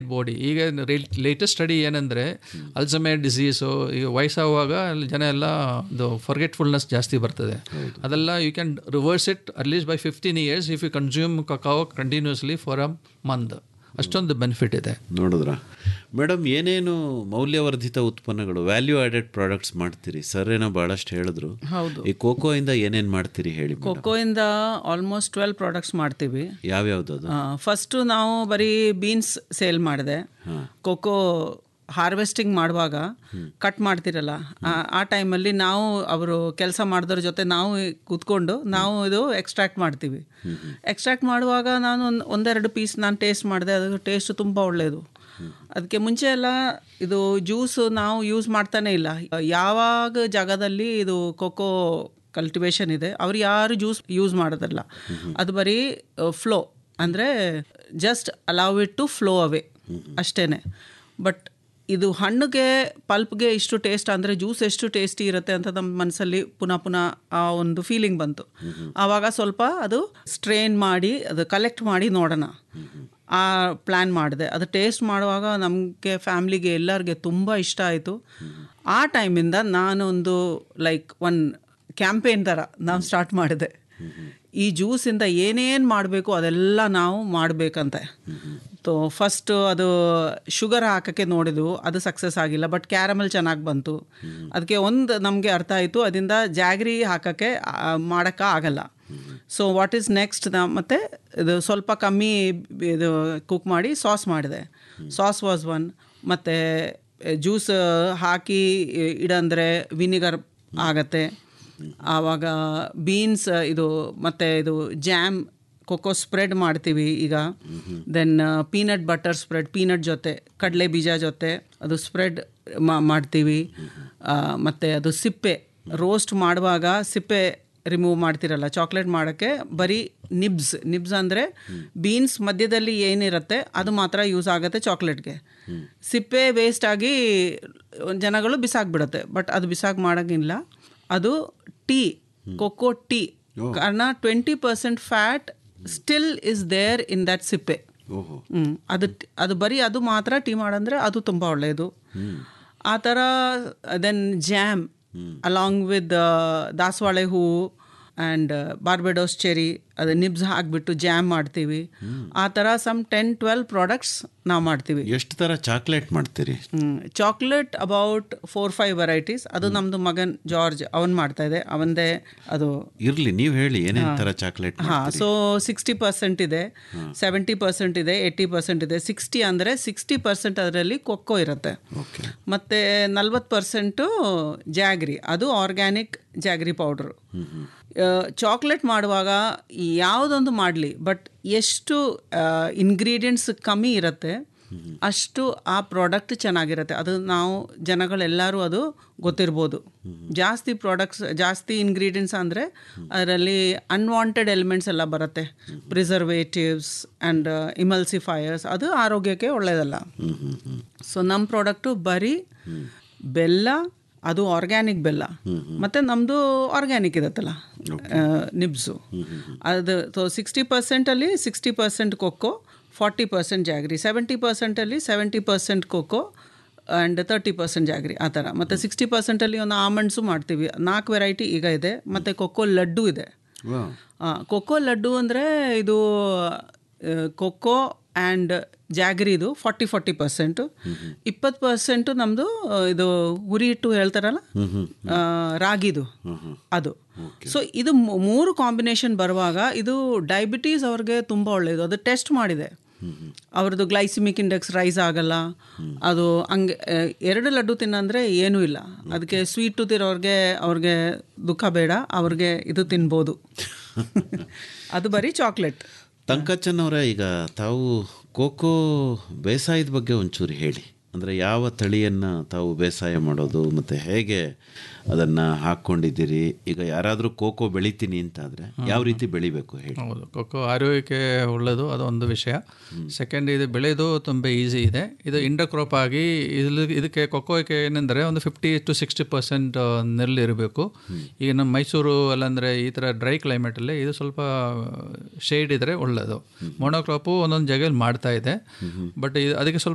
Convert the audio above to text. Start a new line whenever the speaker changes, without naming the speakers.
Body ಈಗ latest study ಏನಂದರೆ ಅಲ್ಸಮೇರ್ disease ಈಗ ವಯಸ್ಸಾಗುವಾಗ ಅಲ್ಲಿ ಜನ ಎಲ್ಲ ಇದು ಫರ್ಗೆಟ್ಫುಲ್ನೆಸ್ ಜಾಸ್ತಿ ಬರ್ತದೆ ಅದೆಲ್ಲ you can reverse it at least by fifteen years if you consume cacao continuously for a month ಅಷ್ಟೊಂದು ಬೆನಿಫಿಟ್ ಇದೆ
ನೋಡಿದ್ರ ಮೇಡಮ್ ಏನೇನು ಮೌಲ್ಯವರ್ಧಿತ ಉತ್ಪನ್ನಗಳು ವ್ಯಾಲ್ಯೂ ಆಡೆಡ್ ಪ್ರಾಡಕ್ಟ್ಸ್ ಮಾಡ್ತೀರಿ ಸರ್ ಏನೋ ಭಾಳಷ್ಟು ಹೇಳಿದ್ರು
ಹೌದು.
ಈ ಕೋಕೋ ಇಂದ ಏನೇನು ಮಾಡ್ತೀರಿ ಹೇಳಿ madam.
ಕೊಕ್ಕೋಯಿಂದ ಆಲ್ಮೋಸ್ಟ್ ಟ್ವೆಲ್ ಪ್ರಾಡಕ್ಟ್ಸ್ ಮಾಡ್ತೀವಿ
ಯಾವ್ಯಾವ್ದು ಅದು
ಫಸ್ಟು ನಾವು ಬರೀ ಬೀನ್ಸ್ ಸೇಲ್ ಮಾಡಿದೆ ಕೊಕ್ಕೋ ಹಾರ್ವೆಸ್ಟಿಂಗ್ ಮಾಡುವಾಗ ಕಟ್ ಮಾಡ್ತಿರಲ್ಲ ಆ- ಆ ಟೈಮಲ್ಲಿ ನಾವು ಅವರು ಕೆಲಸ ಮಾಡಿದ್ರ ಜೊತೆ ನಾವು ಕೂತ್ಕೊಂಡು ನಾವು ಇದು ಎಕ್ಸ್ಟ್ರಾಕ್ಟ್ ಮಾಡ್ತೀವಿ ಎಕ್ಸ್ಟ್ರಾಕ್ಟ್ ಮಾಡುವಾಗ ನಾನು ಒಂದು ಒಂದೆರಡು ಪೀಸ್ ನಾನು ಟೇಸ್ಟ್ ಮಾಡಿದೆ ಅದು ಟೇಸ್ಟ್ ತುಂಬ ಒಳ್ಳೆಯದು ಅದಕ್ಕೆ ಮುಂಚೆ ಎಲ್ಲ ಇದು ಜ್ಯೂಸ್ ನಾವು ಯೂಸ್ ಮಾಡ್ತಾನೆ ಇಲ್ಲ ಯಾವಾಗ ಜಾಗದಲ್ಲಿ ಇದು ಕೊಕ್ಕೋ ಕಲ್ಟಿವೇಶನ್ ಇದೆ ಅವ್ರು ಯಾರು ಜ್ಯೂಸ್ ಯೂಸ್ ಮಾಡೋದಲ್ಲ ಅದು ಬರೀ ಫ್ಲೋ ಅಂದರೆ just allow it to flow away ಅಷ್ಟೇ ಬಟ್ ಇದು ಹಣ್ಣಿಗೆ ಪಲ್ಪ್ಗೆ ಇಷ್ಟು ಟೇಸ್ಟ್ ಅಂದರೆ ಜ್ಯೂಸ್ ಎಷ್ಟು ಟೇಸ್ಟಿ ಇರುತ್ತೆ ಅಂತ ನಮ್ಮ ಮನಸ್ಸಲ್ಲಿ ಪುನಃ ಪುನಃ ಆ ಒಂದು ಫೀಲಿಂಗ್ ಬಂತು ಆವಾಗ ಸ್ವಲ್ಪ ಅದು ಸ್ಟ್ರೇನ್ ಮಾಡಿ ಅದು ಕಲೆಕ್ಟ್ ಮಾಡಿ ನೋಡೋಣ ಆ ಪ್ಲ್ಯಾನ್ ಮಾಡಿದೆ ಅದು ಟೇಸ್ಟ್ ಮಾಡುವಾಗ ನಮಗೆ ಫ್ಯಾಮ್ಲಿಗೆ ಎಲ್ಲರಿಗೆ ತುಂಬ ಇಷ್ಟ ಆಯಿತು ಆ ಟೈಮಿಂದ ನಾನೊಂದು ಲೈಕ್ ಒನ್ ಕ್ಯಾಂಪೇನ್ ಥರ ನಾವು ಸ್ಟಾರ್ಟ್ ಮಾಡಿದೆ ಈ ಜ್ಯೂಸಿಂದ ಏನೇನು ಮಾಡಬೇಕು ಅದೆಲ್ಲ ನಾವು ಮಾಡಬೇಕಂತೆ ತೋ ಫಸ್ಟ್ ಅದು ಶುಗರ್ ಹಾಕೋಕ್ಕೆ ನೋಡಿದ್ವು ಅದು ಸಕ್ಸಸ್ ಆಗಿಲ್ಲ ಬಟ್ ಕ್ಯಾರಮಲ್ ಚೆನ್ನಾಗಿ ಬಂತು ಅದಕ್ಕೆ ಒಂದು ನಮಗೆ ಅರ್ಥ ಆಯಿತು ಅದರಿಂದ ಜಾಗ್ರಿ ಹಾಕೋಕ್ಕೆ ಮಾಡೋಕ್ಕೆ ಆಗಲ್ಲ ಸೊ ವಾಟ್ ಈಸ್ ನೆಕ್ಸ್ಟ್ ನಾ ಮತ್ತು ಇದು ಸ್ವಲ್ಪ ಕಮ್ಮಿ ಇದು ಕುಕ್ ಮಾಡಿ ಸಾಸ್ ಮಾಡಿದೆ ಸಾಸ್ ವಾಸ್ ಒನ್ ಮತ್ತು ಜ್ಯೂಸ್ ಹಾಕಿ ಇಡಂದರೆ ವಿನಿಗರ್ ಆಗತ್ತೆ ಆವಾಗ ಬೀನ್ಸ್ ಇದು ಮತ್ತು ಇದು ಜ್ಯಾಮ್ ಕೊಕ್ಕೋ ಸ್ಪ್ರೆಡ್ ಮಾಡ್ತೀವಿ ಈಗ then peanut butter spread peanut ಜೊತೆ ಕಡಲೆ ಬೀಜ ಜೊತೆ ಅದು ಸ್ಪ್ರೆಡ್ ಮಾಡ್ತೀವಿ ಮತ್ತು ಅದು ಸಿಪ್ಪೆ ರೋಸ್ಟ್ ಮಾಡುವಾಗ ಸಿಪ್ಪೆ ರಿಮೂವ್ ಮಾಡ್ತಿರಲ್ಲ ಚಾಕ್ಲೇಟ್ ಮಾಡೋಕ್ಕೆ ಬರೀ ನಿಬ್ಸ್ ನಿಬ್ಸ್ ಅಂದರೆ ಬೀನ್ಸ್ ಮಧ್ಯದಲ್ಲಿ ಏನಿರುತ್ತೆ ಅದು ಮಾತ್ರ ಯೂಸ್ ಆಗುತ್ತೆ ಚಾಕ್ಲೇಟ್ಗೆ ಸಿಪ್ಪೆ ವೇಸ್ಟ್ ಆಗಿ ಜನಗಳು ಬಿಸಾಕ್ಬಿಡುತ್ತೆ ಬಟ್ ಅದು ಬಿಸಾಕ್ ಮಾಡೋಂಗಿಲ್ಲ ಅದು ಟೀ ಕೊಕ್ಕೋ ಟೀ ಕಾರಣ twenty percent fat still is there in that ಸಿಪ್ಪೆ
ಓಹೋ
ಹ್ಮ್. ಅದು ಅದು ಬರೀ ಅದು ಮಾತ್ರ ಟೀ ಮಾಡಂದ್ರೆ ಅದು ತುಂಬ ಒಳ್ಳೆಯದು ಆ ಥರ ದೆನ್ ಜ್ಯಾಮ್ ಅಲಾಂಗ್ ವಿತ್ ದಾಸವಾಳೆ ಹೂವು ಆ್ಯಂಡ್ ಬಾರ್ಬೆಡೋಸ್ ಚೆರಿ ಅದು ನಿಬ್ಸ್ ಹಾಕ್ಬಿಟ್ಟು ಜ್ಯಾಮ್ ಮಾಡ್ತೀವಿ ಆ ಥರ ಸಮ್ ಟೆನ್ ಟ್ವೆಲ್ ಪ್ರಾಡಕ್ಟ್ಸ್ ನಾವು ಮಾಡ್ತೀವಿ
ಎಷ್ಟು ಥರ ಚಾಕ್ಲೇಟ್ ಮಾಡ್ತೀರಿ
chocolate about four five varieties ಅದು ನಮ್ಮದು ಮಗನ್ ಜಾರ್ಜ್ ಅವನ್ ಮಾಡ್ತಾ ಇದೆ ಅವಂದೇ ಅದು
ಇರ್ಲಿ ನೀವು ಹೇಳಿ ಏನೇನು ಥರ ಚಾಕ್ಲೇಟ್
ಹಾಂ ಸೊ ಸಿಕ್ಸ್ಟಿ ಪರ್ಸೆಂಟ್ ಇದೆ ಸೆವೆಂಟಿ ಪರ್ಸೆಂಟ್ ಇದೆ ಏಯ್ಟಿ ಪರ್ಸೆಂಟ್ ಇದೆ ಸಿಕ್ಸ್ಟಿ ಅಂದರೆ ಸಿಕ್ಸ್ಟಿ ಪರ್ಸೆಂಟ್ ಅದರಲ್ಲಿ ಕೊಕ್ಕೋ ಇರುತ್ತೆ
ಓಕೆ
ಮತ್ತು ನಲ್ವತ್ತು ಪರ್ಸೆಂಟು ಜಾಗ್ರಿ ಅದು ಆರ್ಗ್ಯಾನಿಕ್ ಜಾಗ್ರಿ ಪೌಡ್ರು ಚಾಕ್ಲೇಟ್ ಮಾಡುವಾಗ ಯಾವುದೊಂದು ಮಾಡಲಿ ಬಟ್ ಎಷ್ಟು ಇಂಗ್ರೀಡಿಯೆಂಟ್ಸ್ ಕಮ್ಮಿ ಇರುತ್ತೆ ಅಷ್ಟು ಆ ಪ್ರಾಡಕ್ಟ್ ಚೆನ್ನಾಗಿರುತ್ತೆ ಅದು ನಾವು ಜನಗಳೆಲ್ಲರೂ ಅದು ಗೊತ್ತಿರ್ಬೋದು ಜಾಸ್ತಿ ಪ್ರಾಡಕ್ಟ್ಸ್ ಜಾಸ್ತಿ ಇಂಗ್ರೀಡಿಯೆಂಟ್ಸ್ ಅಂದರೆ ಅದರಲ್ಲಿ ಅನ್ವಾಂಟೆಡ್ ಎಲಿಮೆಂಟ್ಸ್ ಎಲ್ಲ ಬರುತ್ತೆ ಪ್ರಿಸರ್ವೇಟಿವ್ಸ್ ಆ್ಯಂಡ್ ಇಮಲ್ಸಿಫೈಯರ್ಸ್ ಅದು ಆರೋಗ್ಯಕ್ಕೆ ಒಳ್ಳೆಯದಲ್ಲ ಸೊ ನಮ್ಮ ಪ್ರಾಡಕ್ಟು ಬರೀ ಬೆಲ್ಲ ಅದು ಆರ್ಗ್ಯಾನಿಕ್ ಬೆಲ್ಲ ಮತ್ತು ನಮ್ಮದು ಆರ್ಗ್ಯಾನಿಕ್ ಇರುತ್ತಲ್ಲ ನಿಬ್ಸು ಅದು ಸೊ ಸಿಕ್ಸ್ಟಿ ಪರ್ಸೆಂಟಲ್ಲಿ sixty percent cocoa forty percent jaggery seventy ಪರ್ಸೆಂಟಲ್ಲಿ seventy percent cocoa and thirty percent jaggery ಆ ಥರ ಮತ್ತು ಸಿಕ್ಸ್ಟಿ ಪರ್ಸೆಂಟಲ್ಲಿ ಒಂದು ಆಮಂಡ್ಸು ಮಾಡ್ತೀವಿ ನಾಲ್ಕು ವೆರೈಟಿ ಈಗ ಇದೆ ಮತ್ತು ಕೊಕ್ಕೋ ಲಡ್ಡು ಇದೆ
ವಾ
ಆ, ಕೊಕ್ಕೋ ಲಡ್ಡು ಅಂದರೆ ಇದು ಆ, ಕೊಕ್ಕೋ ಆ್ಯಂಡ್ ಜಾಗ್ರಿದು ಫಾರ್ಟಿ ಫಾರ್ಟಿ ಪರ್ಸೆಂಟು ಇಪ್ಪತ್ತು ಪರ್ಸೆಂಟು ನಮ್ಮದು ಇದು ಹುರಿ ಹಿಟ್ಟು ಹೇಳ್ತಾರಲ್ಲ ಆ, ರಾಗಿದು ಅದು ಸೊ ಇದು ಮೂ- ಮೂರು ಕಾಂಬಿನೇಷನ್ ಬರುವಾಗ ಇದು ಡಯಾಬಿಟೀಸ್ ಅವ್ರಿಗೆ ತುಂಬ ಒಳ್ಳೆಯದು ಅದು ಟೆಸ್ಟ್ ಮಾಡಿದೆ ಅವ್ರದ್ದು ಗ್ಲೈಸಿಮಿಕ್ ಇಂಡೆಕ್ಸ್ ರೈಸ್ ಆಗಲ್ಲ ಅದು ಹಂಗೆ ಆ, ಎರಡು ಲಡ್ಡು ತಿನ್ನಂದ್ರೆ ಏನೂ ಇಲ್ಲ ಅದಕ್ಕೆ ಸ್ವೀಟು ತಿರೋರ್ಗೆ ಅವ್ರಿಗೆ ದುಃಖ ಬೇಡ ಅವ್ರಿಗೆ ಇದು ತಿನ್ಬೋದು ಅದು ಬರೀ ಚಾಕ್ಲೇಟ್
ತಂಕಚ್ಚನ್ ಅವರೇ ಈಗ ತಾವು ಕೋಕೋ ಬೇಸಾಯದ ಬಗ್ಗೆ ಒಂಚೂರು ಹೇಳಿ ಅಂದರೆ ಯಾವ ತಳಿಯನ್ನು ತಾವು ಬೇಸಾಯ ಮಾಡೋದು ಮತ್ತು ಹೇಗೆ ಅದನ್ನು ಹಾಕ್ಕೊಂಡಿದ್ದೀರಿ ಈಗ ಯಾರಾದರೂ ಕೋಕೋ ಬೆಳಿತೀನಿ ಅಂತಾದರೆ ಯಾವ ರೀತಿ ಬೆಳಿಬೇಕು ಹೇಳಿ
ಹೌದು ಕೊಕ್ಕೋ ಆರೋಗ್ಯಕ್ಕೆ ಒಳ್ಳೆಯದು ಅದೊಂದು ವಿಷಯ ಸೆಕೆಂಡ್ ಇದು ಬೆಳೆಯೋದು ತುಂಬ ಈಸಿ ಇದೆ ಇದು ಇಂಡಕ್ರಾಪ್ ಆಗಿ ಇಲ್ಲಿ ಇದಕ್ಕೆ ಕೊಕ್ಕೋಕ್ಕೆ ಏನಂದರೆ ಒಂದು ಫಿಫ್ಟಿ ಟು ಸಿಕ್ಸ್ಟಿ ಪರ್ಸೆಂಟ್ ನೆರಳು ಇರಬೇಕು ಈಗ ನಮ್ಮ ಮೈಸೂರು ಅಲ್ಲಂದರೆ ಈ ಥರ ಡ್ರೈ ಕ್ಲೈಮೇಟಲ್ಲಿ ಇದು ಸ್ವಲ್ಪ ಶೇಡ್ ಇದ್ದರೆ ಒಳ್ಳೆಯದು ಮೊನೋಕ್ರಾಪು ಒಂದೊಂದು ಜಾಗದಲ್ಲಿ ಮಾಡ್ತಾ ಇದೆ ಬಟ್ ಇದು ಅದಕ್ಕೆ ಸ್ವಲ್ಪ